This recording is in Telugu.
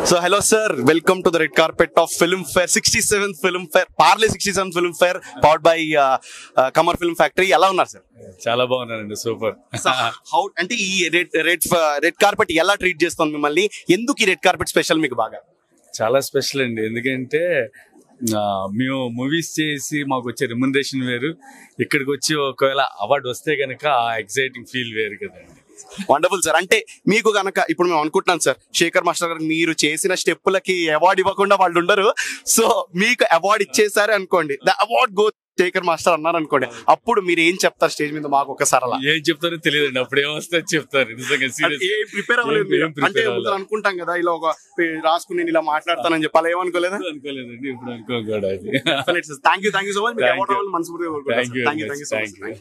So hello sir welcome to the red carpet of Filmfare sixty seventh Filmfare Parle sixty seventh Filmfare powered by Kamar film factory ఎలా ఉన్నారు సార్ చాలా బాగున్నానండి సూపర్ హౌ అంటే ఈ రెడ్ రెడ్ రెడ్ కార్పెట్ ఎలా ట్రీట్ చేస్తుంది మిమ్మల్ని ఎందుకు ఈ రెడ్ కార్పెట్ స్పెషల్ మీకు బాగా చాలా స్పెషల్ అండి ఎందుకంటే ఆ, మేము మూవీస్ చేసి మాకు వచ్చే రెమ్యునరేషన్ వేరు ఇక్కడికి వచ్చి ఒకవేళ అవార్డు వస్తే కనుక ఆ ఎక్సైటింగ్ ఫీల్ వేరు కదండి వండర్ఫుల్ సార్ అంటే మీకు గనక ఇప్పుడు మేము అనుకుంటున్నాం సార్ శేఖర్ మాస్టర్ గారు మీరు చేసిన స్టెప్పులకి అవార్డు ఇవ్వకుండా వాళ్ళు ఉండరు సో మీకు అవార్డు ఇచ్చేసారు అనుకోండి the award go Shekhar master అన్నారు అనుకోండి అప్పుడు మీరు ఏం చెప్తారు స్టేజ్ మీద మాకు ఒకసారి అలా ఏం చెప్తారో తెలియదండి అప్పుడు ఏమొస్తే చెప్తారు నిజంగా సీరియస్ ప్రిపేర్ అవ్వలేదు మీరు. ఏం prepare అంటే ముందర అవ్వలేదు. అనుకుంటాం కదా ఇలా ఒక పే- రాసుకుని నేను ఇలా మాట్లాడతానని చెప్పి అలా ఏమనుకోలేదా అనుకోలేదండి ఇప్పుడు అనుకోకూడదు అది thank you thank you so much మీకు Thank అవార్డు you. రావాలని మనస్ఫూర్తిగా thank you thank you thank you so thank you much